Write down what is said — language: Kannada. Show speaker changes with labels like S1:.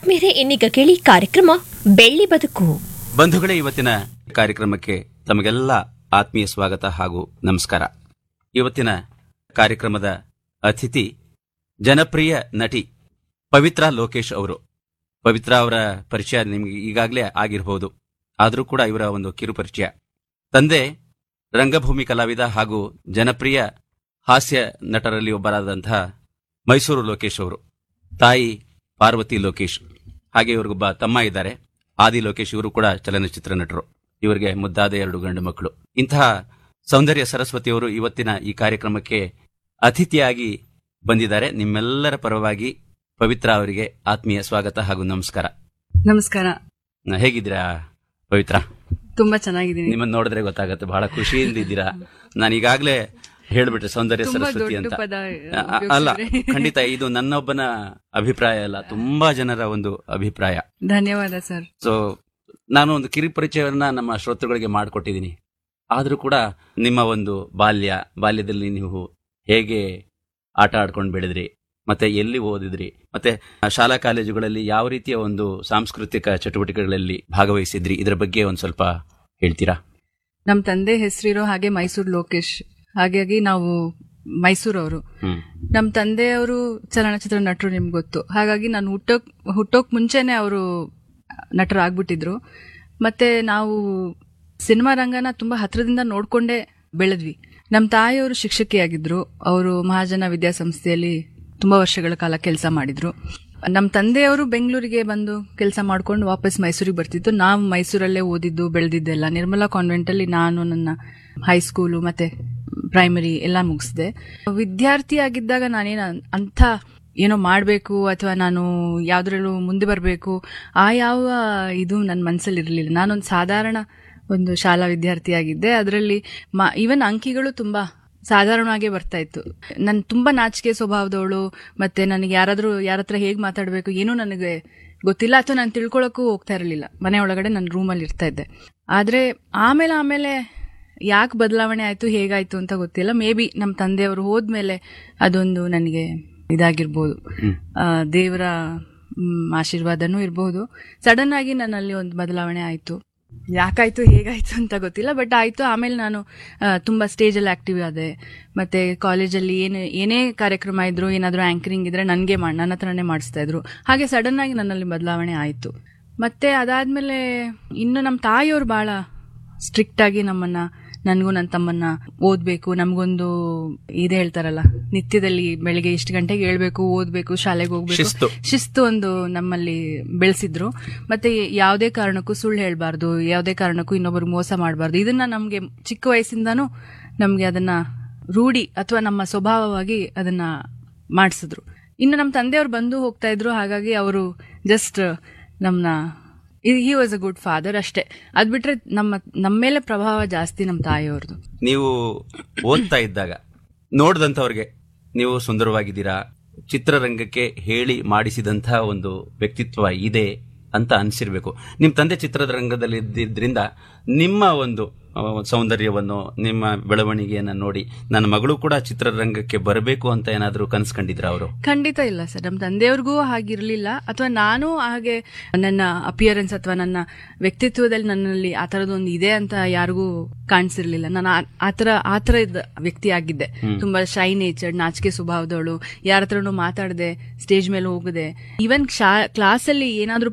S1: ಆತ್ಮೀಯರೇ ಇನ್ನೀಗ ಕೇಳಿ ಕಾರ್ಯಕ್ರಮ ಬೆಳ್ಳಿ ಬದುಕು
S2: ಬಂಧುಗಳೇ ಇವತ್ತಿನ ಕಾರ್ಯಕ್ರಮಕ್ಕೆ ತಮಗೆಲ್ಲ ಆತ್ಮೀಯ ಸ್ವಾಗತ ಹಾಗೂ ನಮಸ್ಕಾರ ಇವತ್ತಿನ ಕಾರ್ಯಕ್ರಮದ ಅತಿಥಿ ಜನಪ್ರಿಯ ನಟಿ ಪವಿತ್ರ ಲೋಕೇಶ್ ಅವರು ಪವಿತ್ರ ಅವರ ಪರಿಚಯ ನಿಮಗೆ ಈಗಾಗಲೇ ಆಗಿರಬಹುದು ಆದರೂ ಕೂಡ ಇವರ ಒಂದು ಕಿರು ಪರಿಚಯ ತಂದೆ ರಂಗಭೂಮಿ ಕಲಾವಿದ ಹಾಗೂ ಜನಪ್ರಿಯ ಹಾಸ್ಯ ನಟರಲ್ಲಿ ಒಬ್ಬರಾದಂತಹ ಮೈಸೂರು ಲೋಕೇಶ್ ಅವರು ತಾಯಿ ಪಾರ್ವತಿ ಲೋಕೇಶ್ ಹಾಗೆ ಇವ್ರಿಗೊಬ್ಬ ತಮ್ಮ ಇದ್ದಾರೆ ಆದಿ ಲೋಕೇಶ್ ಇವರು ಕೂಡ ಚಲನಚಿತ್ರ ನಟರು ಇವರಿಗೆ ಮುದ್ದಾದ ಎರಡು ಗಂಡು ಮಕ್ಕಳು ಇಂತಹ ಸೌಂದರ್ಯ ಸರಸ್ವತಿಯವರು ಇವತ್ತಿನ ಈ ಕಾರ್ಯಕ್ರಮಕ್ಕೆ ಅತಿಥಿಯಾಗಿ ಬಂದಿದ್ದಾರೆ ನಿಮ್ಮೆಲ್ಲರ ಪರವಾಗಿ ಪವಿತ್ರ ಅವರಿಗೆ ಆತ್ಮೀಯ ಸ್ವಾಗತ ಹಾಗೂ ನಮಸ್ಕಾರ
S3: ನಮಸ್ಕಾರ
S2: ನ- ಹೇಗಿದ್ದೀರಾ ಪವಿತ್ರ
S3: ತುಂಬಾ ಚೆನ್ನಾಗಿದ್ದೀನಿ
S2: ನಿಮ್ಮನ್ನ ನೋಡಿದ್ರೆ ಗೊತ್ತಾಗತ್ತೆ ಬಹಳ ಖುಷಿಯಿಂದ ಇದ್ದೀರಾ ನಾನು ಈಗಾಗಲೇ ಹೇಳ್ಬಿಟ್ರೆ ಸೌಂದರ್ಯ
S3: ತುಂಬಾ
S2: ಸರಸ್ವತಿ
S3: ದೊಡ್ಡ
S2: ಅಂತ
S3: ಪದ
S2: ಅ- ಅ- ಅಲ್ಲ ಖಂಡಿತ ಇದು ನನ್ನೊಬ್ಬನ ಅಭಿಪ್ರಾಯ ಅಲ್ಲ ತುಂಬಾ ಜನರ ಒಂದು ಅಭಿಪ್ರಾಯ
S3: ಧನ್ಯವಾದ ಸರ್
S2: ಸೊ ನಾನು ಒಂದು ಕಿರಿ ಪರಿಚಯವನ್ನ ನಮ್ಮ ಶ್ರೋತೃಗಳಿಗೆ ಮಾಡಿಕೊಟ್ಟಿದ್ದೀನಿ ಆದರೂ ಕೂಡ ನಿಮ್ಮ ಒಂದು ಬಾಲ್ಯ ಬಾಲ್ಯದಲ್ಲಿ ನೀವು ಹೇಗೆ ಆಟ ಆಡ್ಕೊಂಡು ಬೆಳೆದ್ರಿ ಮತ್ತೆ ಎಲ್ಲಿ ಓದಿದ್ರಿ ಮತ್ತೆ ಶಾಲಾ ಕಾಲೇಜುಗಳಲ್ಲಿ ಯಾವ ರೀತಿಯ ಒಂದು ಸಾಂಸ್ಕೃತಿಕ ಚಟುವಟಿಕೆಗಳಲ್ಲಿ ಭಾಗವಹಿಸಿದ್ರಿ ಇದರ ಬಗ್ಗೆ ಒಂದು ಸ್ವಲ್ಪ ಹೇಳ್ತೀರಾ
S3: ನಮ್ ತಂದೆ ಹೆಸರಿರೋ ಹಾಗೆ ಮೈಸೂರು ಲೋಕೇಶ್ ಹಾಗಾಗಿ ನಾವು ಮೈಸೂರವರು
S2: ಹ್ಮ್
S3: ನಮ್ ತಂದೆಯವರು ಚಲನಚಿತ್ರ ನಟರು ನಿಮ್ಗೆ ಗೊತ್ತು ಹಾಗಾಗಿ ನಾನು ಹುಟ್ಟೋಕ್ ಹುಟ್ಟೋಕ್ ಮುಂಚೆನೆ ಅವರು ನಟರಾಗ್ಬಿಟ್ಟಿದ್ರು ಮತ್ತೆ ನಾವು ಸಿನಿಮಾ ರಂಗನ ತುಂಬಾ ಹತ್ರದಿಂದ ನೋಡ್ಕೊಂಡೇ ಬೆಳೆದ್ವಿ ನಮ್ಮ ತಾಯಿಯವರು ಶಿಕ್ಷಕಿಯಾಗಿದ್ರು ಅವರು ಮಹಾಜನ ವಿದ್ಯಾಸಂಸ್ಥೆಯಲ್ಲಿ ತುಂಬಾ ವರ್ಷಗಳ ಕಾಲ ಕೆಲಸ ಮಾಡಿದ್ರು ನಮ್ಮ ತಂದೆಯವರು ಬೆಂಗಳೂರಿಗೆ ಬಂದು ಕೆಲಸ ಮಾಡ್ಕೊಂಡು ವಾಪಸ್ ಮೈಸೂರಿಗೆ ಬರ್ತಿದ್ದು ನಾವು ಮೈಸೂರಲ್ಲೇ ಓದಿದ್ದು ಬೆಳೆದಿದ್ದೆಲ್ಲ ನಿರ್ಮಲಾ ಕಾನ್ವೆಂಟ್ ಅಲ್ಲಿ ನಾನು ನನ್ನ ಹೈಸ್ಕೂಲು ಮತ್ತೆ ಪ್ರೈಮರಿ ಎಲ್ಲ ಮುಗಿಸಿದೆ ವಿದ್ಯಾರ್ಥಿ ಆಗಿದ್ದಾಗ ನಾನೇನು ಅಂಥ ಏನೋ ಮಾಡಬೇಕು ಅಥವಾ ನಾನು ಯಾವ್ದ್ರಲ್ಲೂ ಮುಂದೆ ಬರಬೇಕು ಆ ಯಾವ ಇದು ನನ್ನ ಮನಸ್ಸಲ್ಲಿ ಇರಲಿಲ್ಲ ನಾನೊಂದು ಸಾಧಾರಣ ಒಂದು ಶಾಲಾ ವಿದ್ಯಾರ್ಥಿಯಾಗಿದ್ದೆ ಅದರಲ್ಲಿ ಮಾ ಈವನ್ ಅಂಕಿಗಳು ತುಂಬಾ ಸಾಧಾರಣವಾಗೇ ಬರ್ತಾ ಇತ್ತು ನಾನು ತುಂಬಾ ನಾಚಿಕೆ ಸ್ವಭಾವದವಳು ಮತ್ತೆ ನನಗೆ ಯಾರಾದ್ರೂ ಯಾರ ಹತ್ರ ಹೇಗೆ ಮಾತಾಡಬೇಕು ಏನೂ ನನಗೆ ಗೊತ್ತಿಲ್ಲ ಅಥವಾ ನಾನು ತಿಳ್ಕೊಳಕ್ಕೂ ಹೋಗ್ತಾ ಇರಲಿಲ್ಲ ಮನೆ ಒಳಗಡೆ ನನ್ನ ರೂಮಲ್ಲಿ ಇರ್ತಾ ಇದ್ದೆ ಆದ್ರೆ ಆಮೇಲೆ ಆಮೇಲೆ ಯಾಕೆ ಬದಲಾವಣೆ ಆಯ್ತು ಹೇಗಾಯ್ತು ಅಂತ ಗೊತ್ತಿಲ್ಲ ಮೇ ಬಿ ನಮ್ಮ ತಂದೆಯವರು ಹೋದ್ಮೇಲೆ ಅದೊಂದು ನನಗೆ ಇದಾಗಿರ್ಬೋದು ಆ, ದೇವರ ಮ್, ಆಶೀರ್ವಾದನೂ ಇರಬಹುದು ಸಡನ್ ಆಗಿ ನನ್ನಲ್ಲಿ ಒಂದು ಬದಲಾವಣೆ ಆಯ್ತು ಯಾಕಾಯ್ತು ಹೇಗಾಯ್ತು ಅಂತ ಗೊತ್ತಿಲ್ಲ ಬಟ್ ಆಯ್ತು ಆಮೇಲೆ ನಾನು ಆ, ತುಂಬಾ ಸ್ಟೇಜಲ್ಲಿ ಆಕ್ಟಿವ್ ಆದೆ ಮತ್ತೆ ಕಾಲೇಜಲ್ಲಿ ಏನು ಏನೇ ಕಾರ್ಯಕ್ರಮ ಇದ್ರು ಏನಾದರೂ ಆಂಕರಿಂಗ್ ಇದ್ರೆ ನನಗೆ ಮಾಡಿ ನನ್ನ ಹತ್ರನೇ ಮಾಡಿಸ್ತಾ ಇದ್ರು ಹಾಗೆ ಸಡನ್ ಆಗಿ ನನ್ನಲ್ಲಿ ಬದಲಾವಣೆ ಆಯ್ತು ಮತ್ತೆ ಅದಾದ್ಮೇಲೆ ಇನ್ನು ನಮ್ಮ ತಾಯಿಯವರು ಬಹಳ ಸ್ಟ್ರಿಕ್ಟ್ ಆಗಿ ನಮ್ಮನ್ನ ನನಗೂ ನನ್ನ ತಮ್ಮನ್ನ ಓದ್ಬೇಕು ನಮಗೊಂದು ಇದೇ ಹೇಳ್ತಾರಲ್ಲ ನಿತ್ಯದಲ್ಲಿ ಬೆಳಿಗ್ಗೆ ಇಷ್ಟು ಗಂಟೆಗೆ ಹೇಳ್ಬೇಕು ಓದ್ಬೇಕು ಶಾಲೆಗೆ ಹೋಗ್ಬೇಕು
S2: ಶಿಸ್ತು.
S3: ಶಿಸ್ತು ಒಂದು ನಮ್ಮಲ್ಲಿ ಬೆಳೆಸಿದ್ರು ಮತ್ತೆ ಯಾವುದೇ ಕಾರಣಕ್ಕೂ ಸುಳ್ಳು ಹೇಳ್ಬಾರ್ದು ಯಾವುದೇ ಕಾರಣಕ್ಕೂ ಇನ್ನೊಬ್ಬರು ಮೋಸ ಮಾಡಬಾರ್ದು ಇದನ್ನ ನಮ್ಗೆ ಚಿಕ್ಕ ವಯಸ್ಸಿಂದಾನು ನಮ್ಗೆ ಅದನ್ನ ರೂಢಿ ಅಥವಾ ನಮ್ಮ ಸ್ವಭಾವವಾಗಿ ಅದನ್ನ ಮಾಡಿಸಿದ್ರು ಇನ್ನು ನಮ್ಮ ತಂದೆಯವರು ಬಂದು ಹೋಗ್ತಾ ಇದ್ರು ಹಾಗಾಗಿ ಅವರು ಜಸ್ಟ್ ನಮ್ಮನ್ನ he was a good father ಅಷ್ಟೇ ಅದ್ ಬಿಟ್ರೆ ನಮ್ಮ ನಮ್ಮ ಮೇಲೆ ಪ್ರಭಾವ ಜಾಸ್ತಿ ನಮ್ಮ ತಾಯಿಯವ್ರದ್ದು
S2: ನೀವು ಓದ್ತಾ ಇದ್ದಾಗ ನೋಡಿದಂಥವ್ರಿಗೆ ನೀವು ಸುಂದರವಾಗಿದ್ದೀರಾ ಚಿತ್ರರಂಗಕ್ಕೆ ಹೇಳಿ ಮಾಡಿಸಿದಂತಹ ಒಂದು ವ್ಯಕ್ತಿತ್ವ ಇದೆ ಅಂತ ಅನ್ಸಿರ್ಬೇಕು ನಿಮ್ ತಂದೆ ಚಿತ್ರರಂಗದಲ್ಲಿ ಇದ್ದಿದ್ರಿಂದ ನಿಮ್ಮ ಒಂದು ಆ, ಸೌಂದರ್ಯವನ್ನು ನಿಮ್ಮ ಬೆಳವಣಿಗೆಯನ್ನ ನೋಡಿ ನನ್ನ ಮಗಳು ಕೂಡ ಚಿತ್ರರಂಗಕ್ಕೆ ಬರಬೇಕು ಅಂತ ಏನಾದರೂ ಕನ್ಸ್ಕೊಂಡಿದ್ರ ಅವರು
S3: ಖಂಡಿತ ಇಲ್ಲ ಸರ್ ನಮ್ಮ ತಂದೆಯವ್ರಿಗೂ ಹಾಗಿರ್ಲಿಲ್ಲ ಅಥವಾ ನಾನು ಹಾಗೆ ನನ್ನ ಅಪಿಯರೆನ್ಸ್ ಅಥವಾ ನನ್ನ ವ್ಯಕ್ತಿತ್ವದಲ್ಲಿ ನನ್ನಲ್ಲಿ ಆ ಥರದೊಂದು ಇದೆ ಅಂತ ಯಾರಿಗೂ ಕಾಣಿಸಿರ್ಲಿಲ್ಲ ನಾನು ಆ- ಆ ಥರ ಆ ಥರ ಇದ್ದ ವ್ಯಕ್ತಿ ಆಗಿದ್ದೆ ತುಂಬಾ ಶೈ ನೇಚರ್ ನಾಚಿಕೆ ಸ್ವಭಾವದವಳು ಯಾರ ಹತ್ರನೂ ಮಾತಾಡದೆ ಸ್ಟೇಜ್ ಮೇಲೆ ಹೋಗದೆ ಈವನ್ ಕ್ಲಾಸಲ್ಲಿ ಏನಾದ್ರೂ